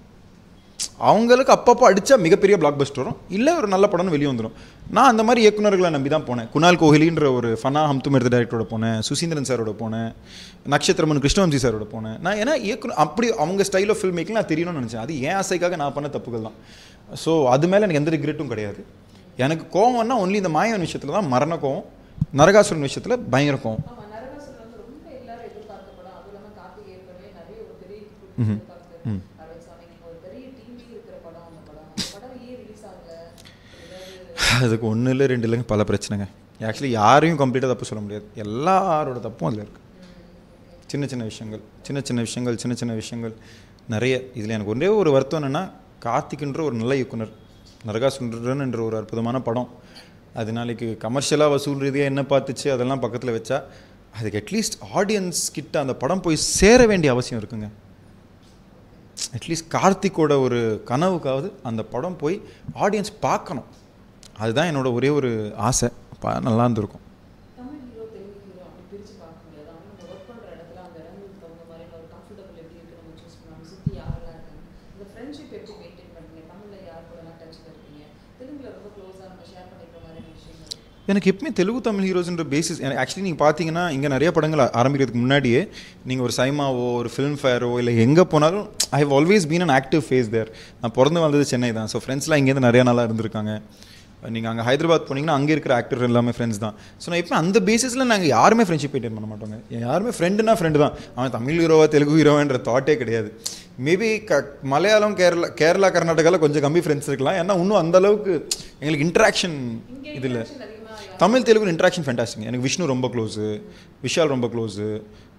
அவங்களுக்கு அப்பப்போ அடித்தா மிகப்பெரிய பிளாக் பஸ்ட் வரும் இல்லை ஒரு நல்ல படம்னு வெளியே வந்துடும் நான் அந்த மாதிரி இயக்குனர்களை நம்பி தான் போனேன் குணால் கோஹ்லின்ற ஒரு ஃபனா ஹம்தும் எடுத்த டேரக்டரோட போனேன் சுசீந்திரன் சாரோட போனேன் நட்சத்திரமன் கிருஷ்ணவம்சி சாரோட போனேன் நான் ஏன்னா இயக்குனர் அப்படி அவங்க ஸ்டைல் ஆஃப் ஃபில்ம் மேக்கிங் நான் தெரியணும்னு நினச்சேன் அது என் ஆசைக்காக நான் பண்ண தப்புகள் தான் ஸோ அது மேலே எனக்கு எந்த ரிக்ரெட்டும் கிடையாது எனக்கு கோவம்னா ஒன்லி இந்த மாயவன் விஷயத்தில் தான் மரண கோவம் நரகாசுரன் விஷயத்தில் பயங்கர கோவம் ஆமா நரகாசுரன் வந்து ரொம்ப எல்லாரும் எதிர்பார்த்த படம் அதுவும் இல்லாம கார்த்திக் ஏற்கனவே நிறைய ஒரு பெரிய எதிர்பார்த்து அரவிந்த் சாமி நீங்க ஒரு பெரிய டிவி இருக்கிற படம் அந்த படம் அந்த படம் ஏன் ரிலீஸ் ஆகல ஏதாவது அதுக்கு ஒன்று இல்லை ரெண்டு இல்லைங்க பல பிரச்சனைங்க ஆக்சுவலி யாரையும் கம்ப்ளீட்டாக தப்பு சொல்ல முடியாது எல்லாரோட தப்பும் அதில் இருக்குது சின்ன சின்ன விஷயங்கள் சின்ன சின்ன விஷயங்கள் சின்ன சின்ன விஷயங்கள் நிறைய இதில் எனக்கு ஒரே ஒரு வருத்தம் என்னென்னா கார்த்திக்ன்ற ஒரு நல்ல இயக்குனர் நரகாசுரன் என்ற ஒரு அற்புதமான படம் அது நாளைக்கு கமர்ஷியலாக வசூல் ரீதியாக என்ன பார்த்துச்சு அதெல்லாம் பக்கத்தில் வச்சா அதுக்கு அட்லீஸ்ட் ஆடியன்ஸ் கிட்ட அந்த படம் போய் சேர வேண்டிய அவசியம் இருக்குங்க அட்லீஸ்ட் கார்த்திக்கோட ஒரு கனவுக்காவது அந்த படம் போய் ஆடியன்ஸ் பார்க்கணும் அதுதான் என்னோட ஒரே ஒரு ஆசை அப்போ நல்லா இருந்திருக்கும் தமிழ் ஹீரோ தெலுங்கு ஹீரோ அப்படி பிரிச்சு பார்க்க முடியாது அவங்க நம்ம ஒர்க் பண்ற இடத்துல அந்த இடங்களுக்கு தகுந்த மாதிரி ஒரு கம்ஃபர்டபுள் எப்படி இருக்கு நம்ம சூஸ் பண்ணுவாங்க சுத்தி யாரெல்லாம் இருக்காங்க இந்த ஃப்ரெண்ட்ஷிப் எப்படி மெயின்டைன் பண்ணுவீங்க தமிழ்ல யார் கூடலாம் டச்ல இருக்கீங்க தெலுங்குல ரொம்ப க்ளோஸா நம்ம ஷேர் பண்ணிக்கிற மாதிரியான விஷயங்கள் எனக்கு எப்பவுமே தெலுங்கு தமிழ் ஹீரோஸ்ன்ற பேசிஸ் எனக்கு ஆக்சுவலி நீங்கள் பார்த்தீங்கன்னா இங்கே நிறைய படங்கள் ஆ- ஆரம்பிக்கிறதுக்கு முன்னாடியே நீங்கள் ஒரு சைமாவோ ஒரு ஃபிலிம் ஃபேரோ இல்லை எங்கே போனாலும் I have always been an active face there நான் பிறந்து வந்தது சென்னை தான் ஸோ ஃப்ரெண்ட்ஸ்லாம் இங்கேருந்து நிறைய நாளாக இருந்திருக்காங்க நீங்கள் அங்கே ஹைதராபாத் போனீங்கன்னா அங்கே இருக்கிற ஆக்டர் எல்லாமே ஃப்ரெண்ட்ஸ் தான் ஸோ நான் இப்போ அந்த பேசிஸில் நாங்கள் யாருமே ஃப்ரெண்ட்ஷிப் மெயின்டைன் பண்ண மாட்டோங்க யாருமே ஃப்ரெண்டுனா ஃப்ரெண்டு தான் அவன் தமிழ் ஹீரோவா தெலுங்கு ஹீரோவான்ற தாட்டே கிடையாது மேபி க மலையாளம் கேரளா கேரளா கர்நாடகாவில் கொஞ்சம் கம்மி ஃப்ரெண்ட்ஸ் இருக்கலாம் ஏன்னா இன்னும் அந்த அளவுக்கு எங்களுக்கு இன்ட்ராக்ஷன் இங்க இதில் interaction அதிகமா தமிழ் தெலுங்கு இன்ட்ராக்ஷன் ஃபேண்டாஸ்டிங் எனக்கு விஷ்ணு ரொம்ப க்ளோஸு விஷால் ரொம்ப க்ளோஸு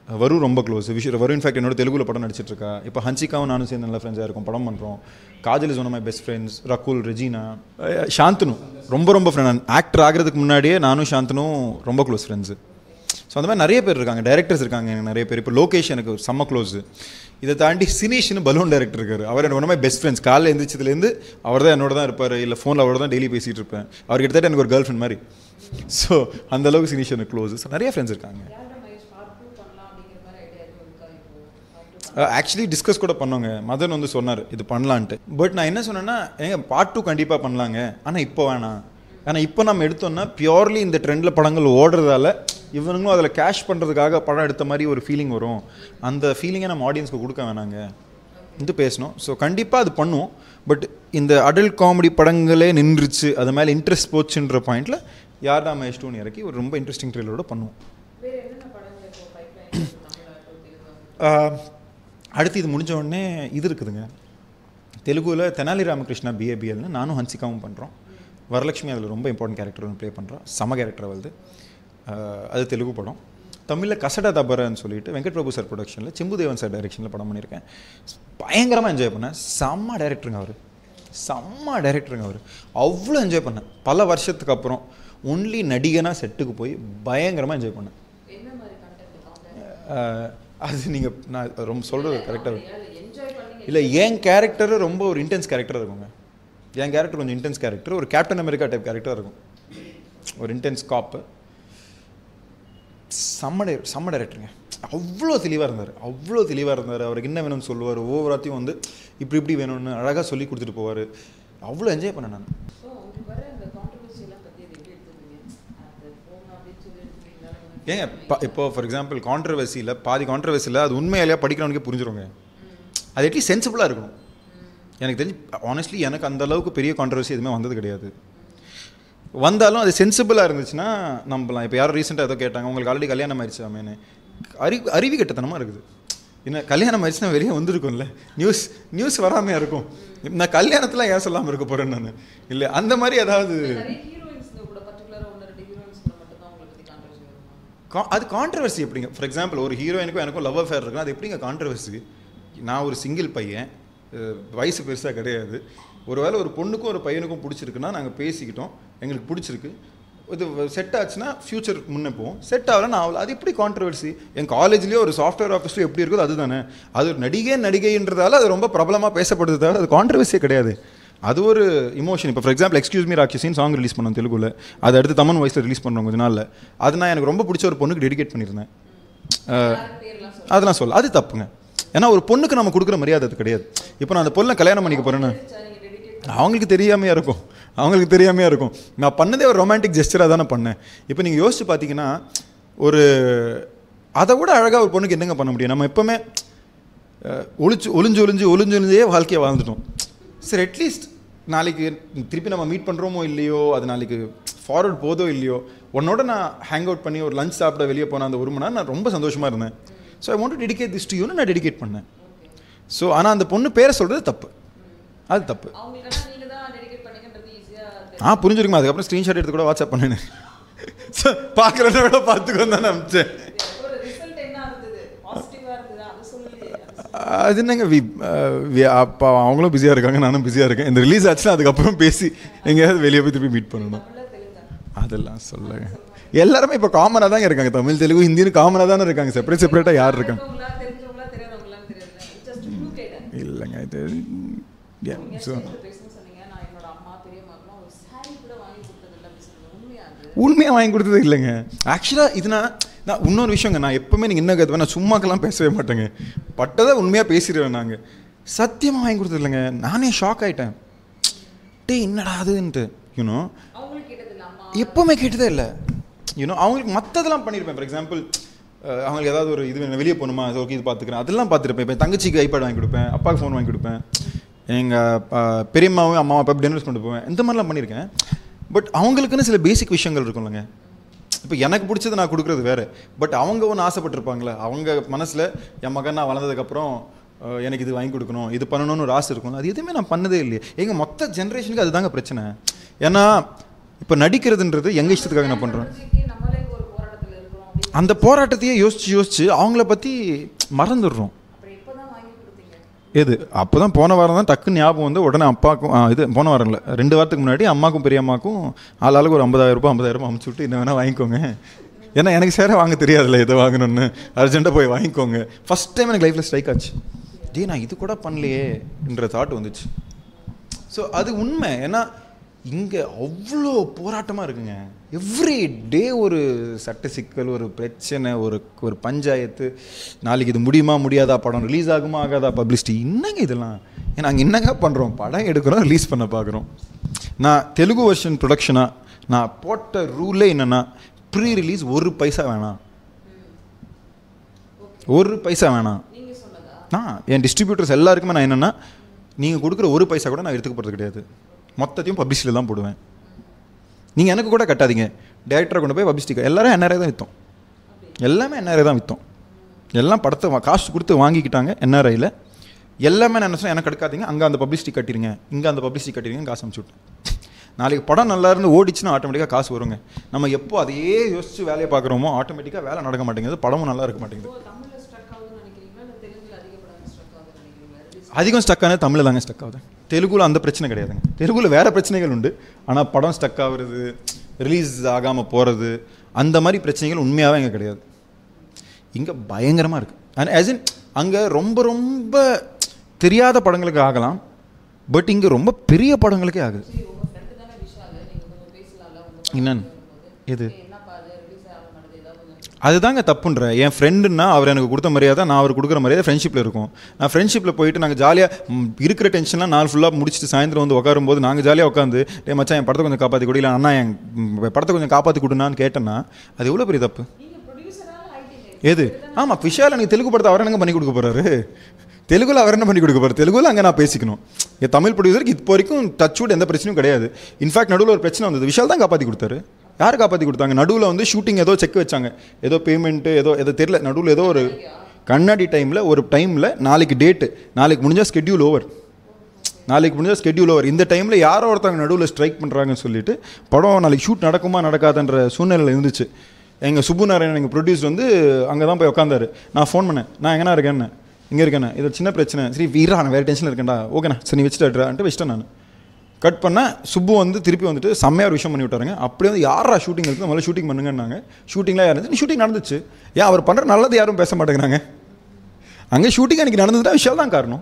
வரு ரொம்ப க்ளோஸ் விஷ் வரு இன்ஃபேக்ட் என்னோட தெலுங்குல படம் நடிச்சிட்டு இருக்கா இப்போ ஹன்சிகாவும் நானும் சேர்ந்து நல்ல ஃப்ரெண்ட்ஸாக இருக்கும் படம் பண்ணுறோம் Kajal is one my best friends Rakul Regina uh Shanthanu ரொம்ப ரொம்ப ஃப்ரெண்ட் ஆக்டர் ஆகிறதுக்கு முன்னாடியே நானும் சாந்தனும் ரொம்ப க்ளோஸ் ஃப்ரெண்ட்ஸு ஸோ அந்த மாதிரி நிறைய பேர் இருக்காங்க டைரக்டர்ஸ் இருக்காங்க எனக்கு நிறைய பேர் இப்போ லோகேஷ் எனக்கு ஒரு செம்ம க்ளோஸ் இதை தாண்டி சினீஷ்னு பலூன் டைரக்டர் இருக்காரு அவர் எனக்கு ஒன் மை பெஸ்ட் ஃப்ரெண்ட்ஸ் காலையில் எழுந்திரிச்சதுலேருந்து அவர் தான் என்னோட தான் இருப்பார் இல்லை ஃபோனில் அவரோட தான் டெய்லி பேசிகிட்டு இருப்பேன் அவர் கிட்டத்தட்ட எனக்கு ஒரு கேர்ள் ஃப்ரெண்ட் மாதிரி ஸோ அந்த அளவுக்கு சினீஷ் எனக்கு க்ளோஸ் ஸோ நிறைய ஃப்ரெண்ட்ஸ் இருக்காங்க யாரோட மகேஷ் பார்ட் டூ பண்ணலாம் அப்படிங்கிற மாதிரி ஐடியா எதுவும் இருக்கா இப்போ பார்ட் டூ ஆக்சுவலி டிஸ்கஸ் கூட பண்ணோங்க மதன் வந்து சொன்னார் இது பண்ணலான்ட்டு பட் நான் என்ன சொன்னேன்னா ஏங்க பார்ட் டூ கண்டிப்பாக பண்ணலாங்க ஆனால் இப்போ வேணாம் ஆனால் இப்போ நம்ம எடுத்தோம்னா பியூர்லி இந்த ட்ரெண்டில் படங்கள் ஓடுறதால இவனுங்களும் அதில் கேஷ் பண்ணுறதுக்காக படம் எடுத்த மாதிரி ஒரு ஃபீலிங் வரும் அந்த ஃபீலிங்கை நம்ம ஆடியன்ஸ்க்கு கொடுக்க வேணாங்க இது பேசணும் ஸோ கண்டிப்பாக அது பண்ணுவோம் பட் இந்த அடல்ட் காமெடி படங்களே நின்றுச்சு அது மேலே இன்ட்ரெஸ்ட் போச்சுன்ற பாயிண்டில் யார்டா மேஷ் டூன்னு இறக்கி ஒரு ரொம்ப இன்ட்ரெஸ்டிங் ட்ரெயிலரோட பண்ணுவோம் வேறு என்னென்ன படங்கள் இப்போ பைப்லைன் தமிழாகட்டும் தெலுங்கு ஆஹ், அடுத்து இது முடிஞ்ச உடனே இது இருக்குதுங்க தெலுங்குல தெனாலி ராமகிருஷ்ணா பிஏபிஎல்னு நானும் ஹன்சிகாவும் பண்ணுறோம் வரலட்சுமி அதில் ரொம்ப இம்பார்ட்டன்ட் கேரக்டர் ஒன்று ப்ளே பண்ணுறோம் சம கேரக்டர் வருது ஆஹ், அது தெலுங்கு படம் தமிழில் கசடா தபரன்னு சொல்லிட்டு வெங்கட் பிரபு சார் ப்ரொடக்ஷனில் சிம்புதேவன் சார் டைரக்ஷனில் படம் பண்ணியிருக்கேன் பயங்கரமாக என்ஜாய் பண்ணேன் செம்ம டைரக்டருங்க அவர் செம்ம டைரக்டருங்க அவர் அவ்வளோ என்ஜாய் பண்ணேன் பல வருஷத்துக்கு அப்புறம் ஒன்லி நடிகனாக செட்டுக்கு போய் பயங்கரமாக என்ஜாய் பண்ணேன் என்ன மாதிரி கண்டென்ட் காமெடி ஆஹ், அது நீங்கள் நான் ரொம்ப சொல்கிறது கரெக்டாக என்ஜாய் பண்ணி இல்லை என் கேரக்டர் ரொம்ப ஒரு இன்டென்ஸ் கேரக்டராக இருக்குங்க என் கேரக்டர் கொஞ்சம் இன்டென்ஸ் கேரக்டர் ஒரு கேப்டன் அமெரிக்கா டைப் கேரக்டராக இருக்கும் ஒரு இன்டென்ஸ் காப்பு செம்ம டை செம்ம டைரக்டருங்க அவ்வளோ தெளிவாக இருந்தார் அவ்வளோ தெளிவாக இருந்தார் அவருக்கு என்ன வேணும்னு சொல்லுவார் ஒவ்வொருத்தையும் வந்து இப்படி இப்படி வேணும்னு அழகாக சொல்லி கொடுத்துட்டு போவார் அவ்வளோ என்ஜாய் பண்ணேன் நான் ஸோ உங்களுக்கு வர அந்த கான்ட்ரவர்சி எல்லாம் பற்றி அது எப்படி எடுத்துருந்தீங்க அது போகணும் அப்படின்னு சொல்லி எடுத்துருக்கீங்களா ஏங்க ப- இப்போ ஃபார் எக்ஸாம்பிள் கான்ட்ரவர்சியில் பாதி கான்ட்ரவர்சியில் அது உண்மையிலேயே படிக்கிறவனுக்கே புரிஞ்சிருங்க அது எட்லீஸ்ட் சென்சிபிளாக இருக்கணும் எனக்கு தெரிஞ்சு ஆனஸ்ட்லி எனக்கு அந்த அளவுக்கு பெரிய கான்ட்ரவர்சி எதுவுமே வந்தது கிடையாது வந்தாலும் அது சென்சிபிளாக இருந்துச்சுன்னா நம்பலாம் இப்போ யாரும் ரீசெண்டாக ஏதோ கேட்டாங்க உங்களுக்கு ஆல்ரெடி கல்யாணம் ஆயிடுச்சு அமேனு அறி அறிவு கெட்டத்தனமாக இருக்குது என்ன கல்யாணம் ஆயிடுச்சுன்னா வெளியே வந்திருக்கும்ல நியூஸ் நியூஸ் வராமையா இருக்கும் நான் கல்யாணத்தில் ஏன் சொல்லாமல் இருக்க போகிறேன் நான் இல்லை அந்த மாதிரி ஏதாவது நிறைய ஹீரோயின்ஸ் கூட பர்டிகுலராக ஒன்று ரெண்டு ஹீரோயின்ஸ் கூட மட்டும் தான் உங்களை பற்றி கான்ட்ரவர்சி வருமா கா- அது கான்ட்ரவர்சி எப்படிங்க ஃபார் எக்ஸாம்பிள் ஒரு ஹீரோயினுக்கும் எனக்கும் லவ் அஃபேர் இருக்குன்னா அது எப்படிங்க கான்ட்ரவர்சி நான் ஒரு சிங்கிள் பையன் அஹ் வயசு பெருசாக கிடையாது ஒருவேளை ஒரு பொண்ணுக்கும் ஒரு பையனுக்கும் பிடிச்சிருக்குன்னா நாங்கள் பேசிக்கிட்டோம் எங்களுக்கு பிடிச்சிருக்கு இது செட் ஆச்சுன்னா ஃப்யூச்சர் முன்னே போவோம் செட் ஆகல நான் ஆகல அது எப்படி கான்ட்ரவர்சி என் காலேஜ்லேயே ஒரு சாஃப்ட்வேர் ஆஃபீஸ்லேயும் எப்படி இருக்குதோ அதுதானே அது ஒரு நடிகை நடிகைன்றதால அது ரொம்ப பிரபலமாக பேசப்படுது தவிர அது கான்ட்ரவர்சியே கிடையாது அது ஒரு இமோஷன் இப்போ ஃபார் எக்ஸாம்பிள் எக்ஸ்கியூஸ் மீ ராட்சசின்னு சாங் ரிலீஸ் பண்ணோம் தெலுங்குல அதை அடுத்து தமிழ் வாய்ஸில் ரிலீஸ் பண்ணுறோம் கொஞ்ச நாளில் அது நான் எனக்கு ரொம்ப பிடிச்ச ஒரு பொண்ணுக்கு டெடிகேட் பண்ணியிருந்தேன் அஹ், பேர்லாம் சொல்ல அதெல்லாம் சொல்ல அது தப்புங்க ஏன்னா ஒரு பொண்ணுக்கு நம்ம கொடுக்குற மரியாதை அது கிடையாது இப்போ நான் அந்த பொண்ணை கல்யாணம் பண்ணிக்க போகிறேன்னு நீங்கள் டெடிகேட் அவங்களுக்கு தெரியாமையா இருக்கும் அவங்களுக்கு தெரியாமையா இருக்கும் நான் பண்ணதே ஒரு ரொமான்டிக் ஜெஸ்டராக தானே பண்ணேன் இப்போ நீங்கள் யோசிச்சு பார்த்தீங்கன்னா ஒரு அதை விட அழகாக ஒரு பொண்ணுக்கு என்னங்க பண்ண முடியும் நம்ம எப்போவுமே அஹ், ஒளிச்சு ஒளிஞ்சு ஒளிஞ்சு ஒளிஞ்சு ஒளிஞ்சே வாழ்க்கையை வாழ்ந்துட்டோம் சரி அட்லீஸ்ட் நாளைக்கு திருப்பி நம்ம மீட் பண்ணுறோமோ இல்லையோ அது நாளைக்கு ஃபார்வர்ட் போதோ இல்லையோ உன்னோட நான் ஹேங் அவுட் பண்ணி ஒரு லஞ்ச் சாப்பிட வெளியே போன அந்த ஒரு மணி நேரம் நான் ரொம்ப சந்தோஷமாக இருந்தேன் so I want dedicate this to யூன்னு நான் டெடிகேட் பண்ணேன் ஸோ ஆனால் அந்த பொண்ணு பேரை சொல்கிறது தப்பு அது தப்பு அவங்களுக்கு ஆனால் நீங்கள் தான் டெடிகேட் பண்ணீங்கன்றது ஈஸியாக ஆ புரிஞ்சிருக்குமா அதுக்கப்புறம் ஸ்க்ரீன்ஷாட் எடுத்து கூட வாட்ஸ்அப் பண்ணேன் பார்க்குறத விட பார்த்துக்கோ தான் அனுப்பிச்சேன் ஒரு ரிசல்ட் என்ன இருந்தது பாசிட்டிவாக இருந்தது அது சொல்லலையே அது என்னங்க வி வி- அப்பா அவங்களும் பிஸியாக இருக்காங்க நானும் பிஸியாக இருக்கேன் இந்த ரிலீஸ் ஆச்சுன்னா அதுக்கப்புறம் பேசி எங்கேயாவது வெளியே போய் திருப்பி மீட் பண்ணணும் தமிழில் தெலுங்கா அதெல்லாம் சொல்லுங்க எல்லாருமே இப்போ காமனாக தாங்க இருக்காங்க தமிழ் தெலுங்கு ஹிந்தின்னு காமனாக தானே இருக்காங்க செப்பரேட் செப்பரேட்டாக யார் இருக்காங்க தெரிஞ்சவங்களா தெரிஞ்சவங்களா தெரியாதவங்களான்னு தெரியல ஜஸ்ட் ப்ளூ கேட்டேன் இல்லைங்க இது yeah, நீங்க so ஸ்டேஜ்ல பேசணும்னு சொன்னீங்க நான் என்னோட அம்மா பெரியம்மாக்கெல்லாம் ஒரு சாரி கூட வாங்கி கொடுத்தது இல்லை அப்படின்னு சொன்னீங்க உண்மையா அது உண்மையாக வாங்கி கொடுத்தது இல்லைங்க ஆக்சுவலாக இது நான் நான் இன்னொரு விஷயங்க நான் எப்பவுமே நீங்கள் என்ன கற்றுவேன் நான் சும்மாக்கெல்லாம் பேசவே மாட்டேங்க பட்டதை உண்மையாக பேசிடுவேன் நாங்கள் சத்தியமாக வாங்கி கொடுத்தது இல்லைங்க நானே ஷாக் ஆயிட்டேன் டேய் என்னடா அதுன்ட்டு யூனோ அவங்களுக்கு கேட்டது இல்லை அம்மா எப்பவுமே கேட்டதே இல்லை யூனோ அவங்களுக்கு மற்றதெல்லாம் பண்ணியிருப்பேன் ஃபார் எக்ஸாம்பிள் அவங்களுக்கு ஏதாவது ஒரு இது வேணும், வெளியே போகணுமா அது ஓகே இது பார்த்துக்கிறேன் அதெல்லாம் பார்த்துருப்பேன் இப்போ என் தங்கச்சிக்கு ஐபேட் வாங்கி கொடுப்பேன் அப்பாவுக்கு ஃபோன் வாங்கி கொடுப்பேன் எங்கள் பெரியம்மாவும் அம்மாவும் அப்பா டின்னர்ஸ் கொண்டு போவேன் இந்த மாதிரிலாம் பண்ணியிருக்கேன் பட் அவங்களுக்குன்னு சில பேசிக் விஷயங்கள் இருக்கும்லங்க இப்போ எனக்கு பிடிச்சது நான் கொடுக்குறது வேறு பட் அவங்க ஒன்று ஆசைப்பட்டிருப்பாங்களே அவங்க மனசில் என் மகன் நான் வளர்ந்ததுக்கப்புறம் அஹ், எனக்கு இது வாங்கி கொடுக்கணும் இது பண்ணணும்னு ஒரு ஆசை இருக்கும் அது எதுவுமே நான் பண்ணதே இல்லையே எங்கள் மொத்த ஜென்ரேஷனுக்கு அதுதாங்க பிரச்சனை ஏன்னா இப்போ நடிக்கிறதுன்றது எங்கள் இஷ்டத்துக்காக நான் பண்ணுறேன் குழந்தைக்கு நம்மளே ஒரு போராட்டத்தில் இருக்கிறோம் அப்படின்னு அந்த போராட்டத்தையே யோசிச்சு யோசிச்சு அவங்கள பற்றி மறந்துடுறோம் அப்புறம் எப்போ தான் வாங்கி கொடுத்தீங்க எது அப்போ தான் போன வாரம் தான் டக்குன்னு ஞாபகம் வந்து உடனே அப்பாவுக்கும் ஆ, இது போன வாரம் இல்லை ரெண்டு வாரத்துக்கு முன்னாடி அம்மாக்கும் பெரிய அம்மாக்கும் ஆளாளுக்கு ஒரு ஐம்பதாயிரம் ரூபாய் ஐம்பதாயிரம் ரூபாய் அமுச்சு விட்டு என்ன வேணால் வாங்கிக்கோங்க ஏன்னா எனக்கு சேர வாங்க தெரியாதுல்ல எது வாங்கணும்னு அர்ஜென்ட்டாக போய் வாங்கிக்கோங்க ஃபஸ்ட் டைம் எனக்கு லைஃப்பில் ஸ்ட்ரைக் ஆச்சு டே நான் இது கூட பண்ணலையே என்ற தாட் வந்துச்சு ஸோ அது உண்மை ஏன்னா இங்கே அவ்வளோ போராட்டமாக இருக்குங்க எவ்ரி டே ஒரு சட்ட சிக்கல் ஒரு பிரச்சனை ஒரு ஒரு பஞ்சாயத்து நாளைக்கு இது முடியுமா முடியாதா படம் ரிலீஸ் ஆகுமா ஆகாதா பப்ளிசிட்டி என்னங்க இதெல்லாம் ஏன்னா நாங்கள் என்னங்க பண்ணுறோம் படம் எடுக்கிறோம் ரிலீஸ் பண்ண பார்க்குறோம் நான் தெலுங்கு வெர்ஷன் ப்ரொடக்ஷனாக நான் போட்ட ரூலே என்னென்னா ப்ரீ ரிலீஸ் ஒரு பைசா வேணாம் ஒரு பைசா வேணாம் நீங்க சொன்னதா நான் என் டிஸ்ட்ரிபியூட்டர்ஸ் எல்லாருக்குமே நான் என்னென்னா நீங்கள் கொடுக்குற ஒரு பைசா கூட நான் எடுத்துக்க போகிறது கிடையாது மொத்தத்தையும் பப்ளிசிட்டியில் தான் போடுவேன் நீங்கள் எனக்கு கூட கட்டாதீங்க டேரக்டரை கொண்டு போய் பப்ளிசிட்டி எல்லாரும் என்ஆர்ஐ தான் விற்றோம் எல்லாமே என்ஆர்ஐ தான் விற்றோம் எல்லாம் படத்தை வா- காசு கொடுத்து வாங்கிக்கிட்டாங்க என்ஆர்ஐயில் எல்லாமே நான் என்ன சொன்னேன் எனக்கு எடுக்காதீங்க அங்கே அந்த பப்ளிசிட்டி கட்டிடுங்க இங்கே அந்த பப்ளிசிட்டி கட்டிடுங்க காசு அமுச்சு விட்டேன் நாளைக்கு படம் நல்லா இருந்து ஓடிச்சுன்னா ஆட்டோமேட்டிக்காக காசு வருங்க நம்ம எப்போ அதையே யோசிச்சு வேலையை பார்க்குறோமோ ஆட்டோமேட்டிக்காக வேலை நடக்க மாட்டேங்குது படமும் நல்லா இருக்க மாட்டேங்குது இப்போ தமிழ்ல ஸ்ட்ரக் ஆகுதுன்னு நினைக்கிறீங்களா இல்லை தெலுங்குல அதிக படம் ஸ்ட்ரக் ஆகுதுன்னு நினைக்கிறீங்களா Release அதிகம் ஸ்டக் ஆனது தமிழில் தாங்க ஸ்டக் ஆகுது தெலுங்குல அந்த பிரச்சனை கிடையாதுங்க தெலுங்குல வேறு பிரச்சனைகள் உண்டு ஆனால் படம் ஸ்டக் ஆகுறது ரிலீஸ் ஆகாமல் போகிறது அந்த மாதிரி பிரச்சனைகள் உண்மையாகவே இங்கே கிடையாது இங்கே பயங்கரமாக இருக்குது அண்ட் ஆஸ் இன் அங்கே ரொம்ப ரொம்ப தெரியாத படங்களுக்கு ஆகலாம் பட் இங்கே ரொம்ப பெரிய படங்களுக்கே ஆகுது சரி உங்க ஃப்ரெண்டு தானே விஷால் நீங்க கொஞ்சம் பேசலாம்ல உங்க என்னன்னு? வரும்போது எது ஏய், என்னப்பா அது ரிலீஸ் ஆக மாட்டேது ஏதாவது கொஞ்சம் அதுதாங்க தப்புன்ற என் ஃப்ரெண்டுன்னா அவர் எனக்கு கொடுத்த மரியாதை நான் அவர் கொடுக்குற மரியாதை ஃப்ரெண்ட்ஷிப்பில் இருக்கும் நான் ஃப்ரெண்ட்ஷிப்பில் போயிட்டு நாங்கள் ஜாலியாக இருக்கிற டென்ஷன்லாம் நாள் ஃபுல்லாக முடிச்சுட்டு சாயந்தரம் வந்து உட்காரும்போது நாங்கள் ஜாலியாக உட்காந்து டே மச்சான் என் படத்தை கொஞ்சம் காப்பாற்றி கொடு இல்லை அண்ணா என் ம், படத்தை கொஞ்சம் காப்பாற்றி கொடுனான்னு கேட்டேன்னா அது எவ்வளோ பெரிய தப்பு நீங்க ப்ரொடியூசரால ஆயிட்டீங்க எது ஆமாம் விஷால் எனக்கு தெலுங்கு படத்தை அவர் என்னங்க பண்ணி கொடுக்க போகிறாரு தெலுங்குல அவர் என்ன பண்ணி கொடுக்க போறாரு தெலுங்குல அங்கே நான் பேசிக்கணும் என் தமிழ் ப்ரொடியூசருக்கு இப்போ வரைக்கும் டச் wood எந்த பிரச்சனையும் கிடையாது இன்ஃபேக்ட் நடுவில் ஒரு பிரச்சனை வந்தது விஷால் தான் காப்பாற்றி கொடுத்தாரு யார் காப்பாற்றி கொடுத்தாங்க நடுவில் வந்து ஷூட்டிங் ஏதோ செக் வச்சாங்க ஏதோ பேமெண்ட்டு ஏதோ ஏதோ தெரியல நடுவில் ஏதோ ஒரு கண்ணாடி டைமில் ஒரு டைமில் நாளைக்கு டேட்டு நாளைக்கு முடிஞ்சால் ஸ்கெட்யூல் ஓவர் நாளைக்கு முடிஞ்சால் ஸ்கெட்யூல் ஓவர் இந்த டைமில் யாரோ ஒருத்தவங்க நடுவில் ஸ்ட்ரைக் பண்ணுறாங்கன்னு சொல்லிட்டு படம் நாளைக்கு ஷூட் நடக்குமா நடக்காதுன்ற சூழ்நிலை இருந்துச்சு எங்கள் சுப்பு நாராயணன் எங்கள் ப்ரொடியூசர் வந்து அங்கே தான் போய் உட்காந்தாரு நான் ஃபோன் பண்ணேன் நான் எங்கண்ணா இருக்கேன்னு இங்கே இருக்கேண்ணே இது சின்ன பிரச்சனை சரி வீரா நான் வேறு டென்ஷனில் இருக்கேன்டா ஓகேண்ணா சரி நீ வச்சுட்டு வச்சிட்டேன் நான் கட் பண்ணேன் சுப்பு வந்து திருப்பி வந்துட்டு செம்மையாக ஒரு விஷயம் பண்ணி விட்டாருங்க அப்படியே வந்து யாரா ஷூட்டிங் இருக்குது முதல்ல ஷூட்டிங் பண்ணுங்கன்னாங்க ஷூட்டிங்லாம் இருந்துச்சு நீ ஷூட்டிங் நடந்துச்சு ஏன் அவர் பண்ணுற நல்லது யாரும் பேச மாட்டேங்கிறாங்க அங்கே ஷூட்டிங் அன்றைக்கி நடந்ததுன்னா விஷயம் தான் காரணம்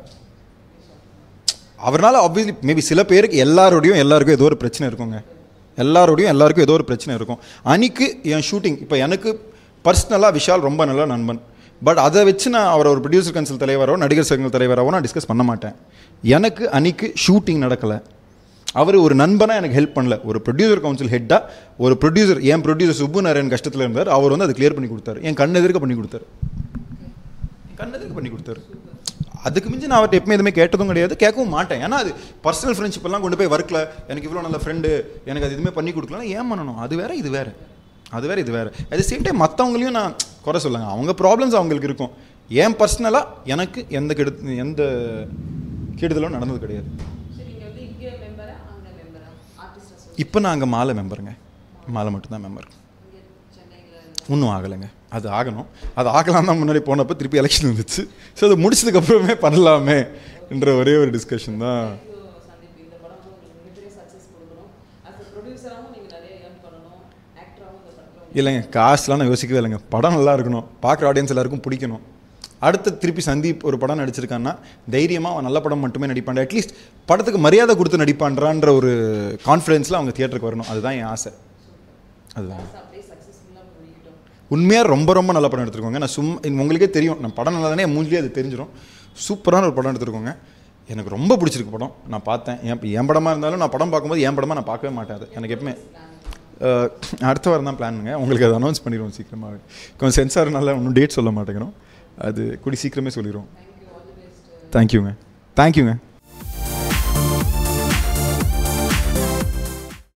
அவரால் ஆப்வியஸ்லி மேபி சில பேருக்கு எல்லாரோடையும் எல்லாருக்கும் ஏதோ ஒரு பிரச்சனை இருக்குங்க எல்லாரோடையும் எல்லாருக்கும் ஏதோ ஒரு பிரச்சனை இருக்கும் அன்னைக்கு என் ஷூட்டிங் இப்போ எனக்கு பர்சனலாக விஷால் ரொம்ப நல்ல நண்பன் பட் அதை வச்சு நான் அவர் ஒரு ப்ரொடியூசர் கவுன்சில் தலைவரோ நடிகர் சங்கங்கள் தலைவராவோ நான் டிஸ்கஸ் பண்ண மாட்டேன் எனக்கு அன்னைக்கு ஷூட்டிங் நடக்கலை அவர் ஒரு நண்பனாக எனக்கு ஹெல்ப் பண்ணல ஒரு ப்ரொடியூசர் கவுன்சில் ஹெட்டாக ஒரு ப்ரொடியூசர் என் ப்ரொடியூசர் சுப்பு நாராயண் கஷ்டத்தில் இருந்தார் அவர் வந்து அதை கிளியர் பண்ணி கொடுத்தாரு என் கண் எதிர்க்க பண்ணி கொடுத்தாரு என் கண் எதிர்க்க பண்ணி கொடுத்தாரு அதுக்கு மிஞ்சி நான் அவர்கிட்ட எப்பவுமே எதுவுமே கேட்டதும் கிடையாது கேட்கவும் மாட்டேன் ஏன்னா அது பர்சனல் ஃப்ரெண்ட்ஷிப் எல்லாம் கொண்டு போய் ஒர்க்கில் எனக்கு இவ்வளோ நல்ல ஃப்ரெண்டு எனக்கு அது எதுவுமே பண்ணி கொடுக்கலாம் ஏன் பண்ணணும் அது வேற இது வேற அது வேற இது வேற அட் த சேம் டைம் மற்றவங்களையும் நான் குறை சொல்லுங்க அவங்க ப்ராப்ளம்ஸ் அவங்களுக்கு இருக்கும் ஏன் பர்சனலாக எனக்கு எந்த கெடு எந்த கெடுதலும் நடந்தது கிடையாது சரி நீங்க வந்து இங்கே மெம்பரா அங்கே மெம்பரா ஆர்டிஸ்ட் அசோசியேஷன் இப்போ நான் அங்கே மாலை மெம்பருங்க மாலை மட்டும்தான் மெம்பர் இங்கே சென்னையில் இன்னும் ஆகலைங்க அது ஆகணும் அது ஆகலாம் தான் முன்னாடி போனப்போ திருப்பி எலெக்ஷன் இருந்துச்சு ஸோ அது முடிச்சதுக்கப்புறமே பண்ணலாமே என்ற ஒரே ஒரு டிஸ்கஷன் தான் சந்தீப் இந்த படம் வந்து உங்களுக்கு மிகப்பெரிய சக்ஸஸ் கொடுக்கணும் அஸ் அ ப்ரொடியூசராகவும் நீங்கள் நிறைய ஏர்ன் பண்ணணும் ஆக்டராகவும் இந்த படத்தில் இல்லைங்க காசுலாம் நான் யோசிக்கவே இல்லைங்க படம் நல்லா இருக்கணும் பார்க்குற ஆடியன்ஸ் எல்லாருக்கும் பிடிக்கணும் அடுத்து திருப்பி சந்தீப் ஒரு படம் நடிச்சிருக்கான்னா தைரியமாக அவன் நல்ல படம் மட்டுமே நடிப்பான் அட்லீஸ்ட் படத்துக்கு மரியாதை கொடுத்து நடிப்பான்றான்ற ஒரு கான்ஃபிடென்ஸில் அவங்க தியேட்டருக்கு வரணும் அதுதான் என் ஆசை அதுதான் அப்படியே சக்ஸஸ்ஃபுல்லாக முடிக்கட்டும் உண்மையாக ரொம்ப ரொம்ப நல்ல படம் எடுத்திருக்கோங்க நான் சும்மா உங்களுக்கே தெரியும் நான் படம் நல்லா தானே மூஞ்சிலே அது தெரிஞ்சிடும் சூப்பரான ஒரு படம் எடுத்திருக்கோங்க எனக்கு ரொம்ப பிடிச்சிருக்கு படம் நான் பார்த்தேன் என் என் படமாக இருந்தாலும் நான் படம் பார்க்கும்போது என் படமாக நான் பார்க்கவே மாட்டேன் அது எனக்கு எப்பவுமே அஹ், அடுத்த வாரம் தான் பிளானுங்க உங்களுக்கு அதை அனௌன்ஸ் பண்ணிடுவோம் சீக்கிரமாகவே கொஞ்சம் சென்சார்னால இன்னும் டேட் சொல்ல மாட்டேங்கிறோம் அது கூடி சீக்கிரமே சொல்லிடுவோம் தேங்க்யூங்க தேங்க்யூங்க